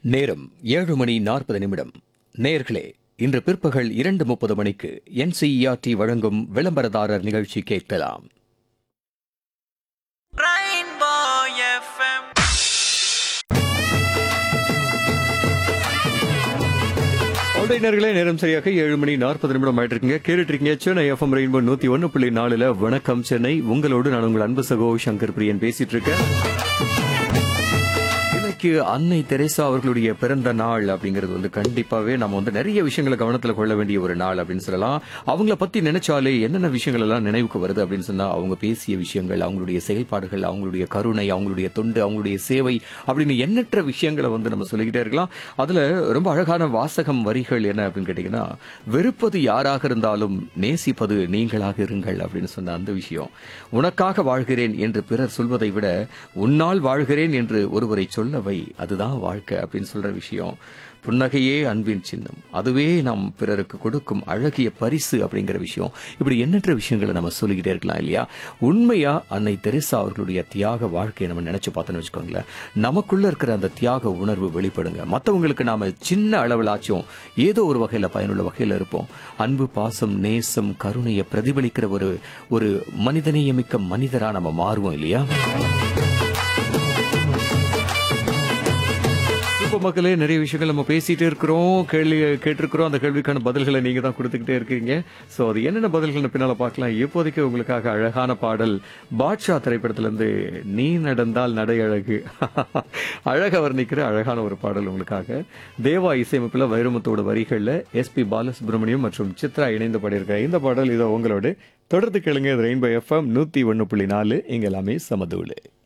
நேரம் ஏழு மணி நாற்பது நிமிடம் நேர்களே இன்று பிற்பகல் இரண்டு முப்பது மணிக்கு என்சிஇஆர்டி வழங்கும் விளம்பரதாரர் நிகழ்ச்சி கேட்கலாம் Rainbow FM. நேர்களே நேரம் சரியாக ஏழு மணி நாற்பது நிமிடம் ஆயிட்டு இருக்கீங்க கேட்டுட்டு இருக்கீங்க சென்னை எஃப்எம் ரெயின்போ நூத்தி ஒன்னு புள்ளி நாலுல வணக்கம் சென்னை உங்களோடு நான் உங்கள் அன்பு சகோ சங்கர் பிரியன் பேசிட்டு இருக்கேன் இன்னைக்கு அன்னை தெரேசா அவர்களுடைய பிறந்த நாள் அப்படிங்கிறது வந்து கண்டிப்பாவே நம்ம வந்து நிறைய விஷயங்களை கவனத்துல கொள்ள வேண்டிய ஒரு நாள் அப்படின்னு சொல்லலாம் அவங்கள பத்தி நினைச்சாலே என்னென்ன விஷயங்கள் எல்லாம் நினைவுக்கு வருது அப்படின்னு சொன்னா அவங்க பேசிய விஷயங்கள் அவங்களுடைய செயல்பாடுகள் அவங்களுடைய கருணை அவங்களுடைய தொண்டு அவங்களுடைய சேவை அப்படின்னு எண்ணற்ற விஷயங்களை வந்து நம்ம சொல்லிக்கிட்டே இருக்கலாம் அதுல ரொம்ப அழகான வாசகம் வரிகள் என்ன அப்படின்னு கேட்டீங்கன்னா வெறுப்பது யாராக இருந்தாலும் நேசிப்பது நீங்களாக இருங்கள் அப்படின்னு சொன்ன அந்த விஷயம் உனக்காக வாழ்கிறேன் என்று பிறர் சொல்வதை விட உன்னால் வாழ்கிறேன் என்று ஒருவரை சொல்லவை அதுதான் வாழ்க்கை அப்படின்னு சொல்ற விஷயம் புன்னகையே அன்பின் சின்னம் அதுவே நாம் பிறருக்கு கொடுக்கும் அழகிய பரிசு அப்படிங்கிற விஷயம் இப்படி எண்ணற்ற விஷயங்களை நம்ம சொல்லிக்கிட்டே இருக்கலாம் இல்லையா உண்மையா அன்னை தெரேசா அவர்களுடைய தியாக வாழ்க்கையை நம்ம நினைச்சு பார்த்தோன்னு வச்சுக்கோங்களேன் நமக்குள்ள இருக்கிற அந்த தியாக உணர்வு வெளிப்படுங்க மற்றவங்களுக்கு நாம சின்ன அளவிலாச்சும் ஏதோ ஒரு வகையில பயனுள்ள வகையில இருப்போம் அன்பு பாசம் நேசம் கருணையை பிரதிபலிக்கிற ஒரு ஒரு மனிதநேயமிக்க மனிதரா நம்ம மாறுவோம் இல்லையா இப்போ மக்களே நிறைய விஷயங்கள் நம்ம பேசிட்டு இருக்கிறோம் கேள்வி கேட்டிருக்கிறோம் அந்த கேள்விக்கான பதில்களை நீங்க தான் கொடுத்துக்கிட்டே இருக்கீங்க ஸோ அது என்னென்ன பதில்கள் பின்னால பார்க்கலாம் இப்போதைக்கு உங்களுக்காக அழகான பாடல் பாட்ஷா திரைப்படத்திலிருந்து நீ நடந்தால் நடை அழகு அழக வர்ணிக்கிற அழகான ஒரு பாடல் உங்களுக்காக தேவா இசையமைப்பில் வைரமுத்தோட வரிகளில் எஸ்பி பாலசுப்ரமணியம் மற்றும் சித்ரா இணைந்து பாடியிருக்க இந்த பாடல் இதோ உங்களோட தொடர்ந்து கேளுங்க ரெயின்போ எஃப்எம் நூத்தி ஒன்று புள்ளி நாலு இங்க எல்லாமே சமதூளு